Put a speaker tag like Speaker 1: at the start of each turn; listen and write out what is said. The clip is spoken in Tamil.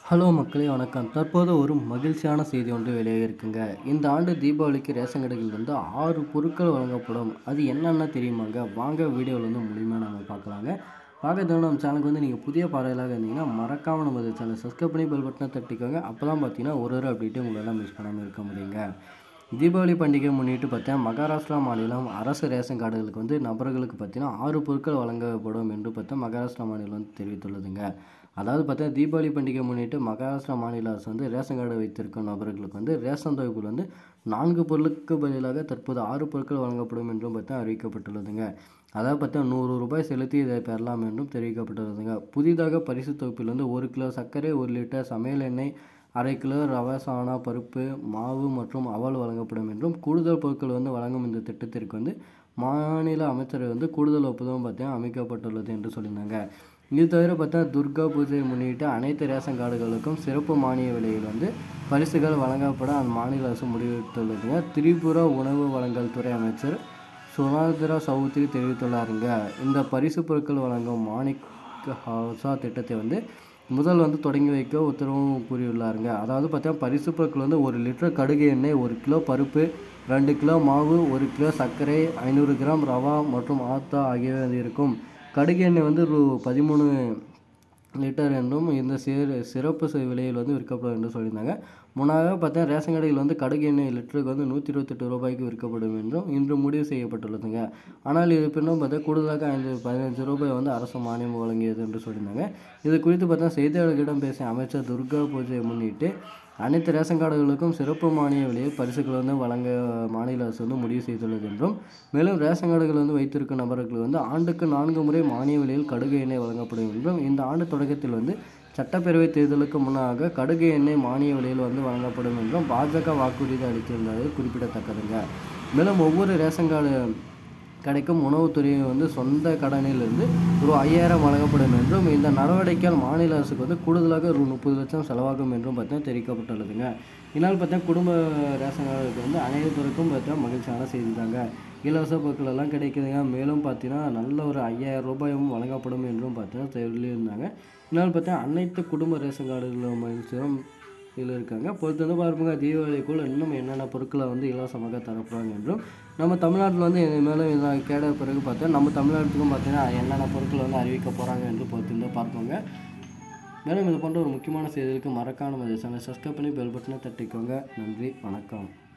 Speaker 1: ஹலோ மக்களே வணக்கம் தற்போது ஒரு மகிழ்ச்சியான செய்தி ஒன்று வெளியாக இருக்குங்க இந்த ஆண்டு தீபாவளிக்கு ரேஷன் கடைகளில் வந்து ஆறு பொருட்கள் வழங்கப்படும் அது என்னென்ன தெரியுமாங்க வாங்க வீடியோவில் வந்து முழுமையாக நம்ம பார்க்கலாங்க பார்க்கறதுக்கு நம்ம சேனலுக்கு வந்து நீங்கள் புதிய பார்வையிலாக இருந்தீங்கன்னா மறக்காமல் நம்ம சேனலை சப்ஸ்கிரைப் பண்ணி பெல் பட்டனை தட்டிக்கோங்க அப்போ தான் பார்த்தீங்கன்னா ஒரு ஒரு அப்டேட்டும் உங்களெல்லாம் மிஸ் பண்ணாமல் இருக்க முடியுங்க தீபாவளி பண்டிகை முன்னிட்டு பார்த்தீங்கன்னா மகாராஷ்டிரா மாநிலம் அரசு ரேஷன் கார்டுகளுக்கு வந்து நபர்களுக்கு பார்த்தீங்கன்னா ஆறு பொருட்கள் வழங்கப்படும் என்று பார்த்தா மகாராஷ்டிரா மாநிலம் வந்து தெரிவித்துள்ளதுங்க அதாவது பார்த்தா தீபாவளி பண்டிகை முன்னிட்டு மகாராஷ்டிரா மாநில அரசு வந்து ரேஷன் கார்டு வைத்திருக்கும் நபர்களுக்கு வந்து ரேஷன் தொகுப்பில் வந்து நான்கு பொருளுக்கு பதிலாக தற்போது ஆறு பொருட்கள் வழங்கப்படும் என்றும் பார்த்தா அறிவிக்கப்பட்டுள்ளதுங்க அதாவது பார்த்தா நூறு ரூபாய் செலுத்தி இதை பெறலாம் என்றும் தெரிவிக்கப்பட்டுள்ளதுங்க புதிதாக பரிசு தொகுப்பில் வந்து ஒரு கிலோ சர்க்கரை ஒரு லிட்டர் சமையல் எண்ணெய் அரை கிலோ ரவை சாணா பருப்பு மாவு மற்றும் அவல் வழங்கப்படும் என்றும் கூடுதல் பொருட்கள் வந்து வழங்கும் இந்த திட்டத்திற்கு வந்து மாநில அமைச்சர் வந்து கூடுதல் ஒப்புதலும் பார்த்தீங்கன்னா அமைக்கப்பட்டுள்ளது என்று சொல்லியிருந்தாங்க இது தவிர பார்த்தா துர்கா பூஜையை முன்னிட்டு அனைத்து ரேஷன் கார்டுகளுக்கும் சிறப்பு மானிய விலையில் வந்து பரிசுகள் வழங்கப்பட அந்த மாநில அரசு முடிவெடுத்துள்ளதுங்க திரிபுரா உணவு வழங்கல் துறை அமைச்சர் சுனாந்திரா சௌத்ரி தெரிவித்துள்ளாருங்க இந்த பரிசு பொருட்கள் வழங்கும் மாணிக் ஹவுசா திட்டத்தை வந்து முதல் வந்து தொடங்கி வைக்க உத்தரவும் கூறியுள்ளாருங்க அதாவது பார்த்தா பரிசு பொருட்கள் வந்து ஒரு லிட்டர் கடுகு எண்ணெய் ஒரு கிலோ பருப்பு ரெண்டு கிலோ மாவு ஒரு கிலோ சர்க்கரை ஐநூறு கிராம் ரவா மற்றும் ஆத்தா ஆகியவை இருக்கும் கடுகு எண்ணெய் வந்து ரூ பதிமூணு லிட்டர் என்றும் இந்த சிறு சிறப்பு சி- விலையில் வந்து விற்கப்படும் என்று சொல்லியிருந்தாங்க முன்னதாக பார்த்தா ரேஷன் கடையில் வந்து கடுகு எண்ணெய் லிட்டருக்கு வந்து நூற்றி இருபத்தெட்டு ரூபாய்க்கு விற்கப்படும் என்றும் இன்று முடிவு செய்யப்பட்டுள்ளதுங்க ஆனால் இது பின்னும் பார்த்தா கூடுதலாக ஐந்து பதினஞ்சு ரூபாய் வந்து அரசு மானியம் வழங்கியது என்று சொல்லியிருந்தாங்க இது குறித்து பார்த்தா செய்தியாளர்களிடம் பேசிய அமைச்சர் துர்கா பூஜையை முன்னிட்டு அனைத்து ரேஷன் கார்டுகளுக்கும் சிறப்பு மானிய விலையில் பரிசுகள் வந்து வழங்க மாநில அரசு வந்து முடிவு செய்துள்ளது என்றும் மேலும் ரேஷன் கார்டுகள் வந்து வைத்திருக்கும் நபர்களுக்கு வந்து ஆண்டுக்கு நான்கு முறை மானிய விலையில் கடுகு எண்ணெய் வழங்கப்படும் என்றும் இந்த ஆண்டு தொடக்கத்தில் வந்து சட்டப்பேரவை தேர்தலுக்கு முன்னாக கடுகு எண்ணெய் மானிய விலையில் வந்து வழங்கப்படும் என்றும் பாஜக வாக்குறுதி அளித்திருந்தது குறிப்பிடத்தக்கதுங்க மேலும் ஒவ்வொரு ரேஷன் கார்டு கிடைக்கும் உணவுத்துறை வந்து சொந்த கடனிலிருந்து ரூ ஐயாயிரம் வழங்கப்படும் என்றும் இந்த நடவடிக்கையால் மாநில அரசுக்கு வந்து கூடுதலாக ரூ முப்பது லட்சம் செலவாகும் என்றும் பார்த்தீங்கன்னா தெரிவிக்கப்பட்டுள்ளதுங்க இதனால் பார்த்தா குடும்ப ரேஷன் கார்டுக்கு வந்து அனைவருக்கும் பார்த்தா மகிழ்ச்சியான செய்தி தாங்க இலவச பொருட்கள் எல்லாம் கிடைக்குதுங்க மேலும் பார்த்தீங்கன்னா நல்ல ஒரு ஐயாயிரம் ரூபாயும் வழங்கப்படும் என்றும் பார்த்தீங்கன்னா சொல்லியிருந்தாங்க இதனால் பார்த்தா அனைத்து குடும்ப ரேஷன் கார்டுகளும் மகிழ்ச்சியும் இதில் இருக்காங்க பொறுத்து வந்து பாருங்க தீபாவளிக்குள் இன்னும் என்னென்ன பொருட்களை வந்து இலவசமாக தரப்போகிறாங்க என்றும் நம்ம தமிழ்நாட்டில் வந்து இது மேலும் இதில் கேட்ட பிறகு பார்த்தா நம்ம தமிழ்நாட்டுக்கும் பார்த்தீங்கன்னா என்னென்ன பொருட்களை வந்து அறிவிக்க போகிறாங்க என்று பொறுத்து வந்து பார்ப்போங்க மேலும் இது போன்ற ஒரு முக்கியமான செய்திகளுக்கு மறக்காம நம்ம சேனலை சப்ஸ்கிரைப் பண்ணி பெல் பட்டனை தட்டிக்கோங்க நன்றி வணக்கம்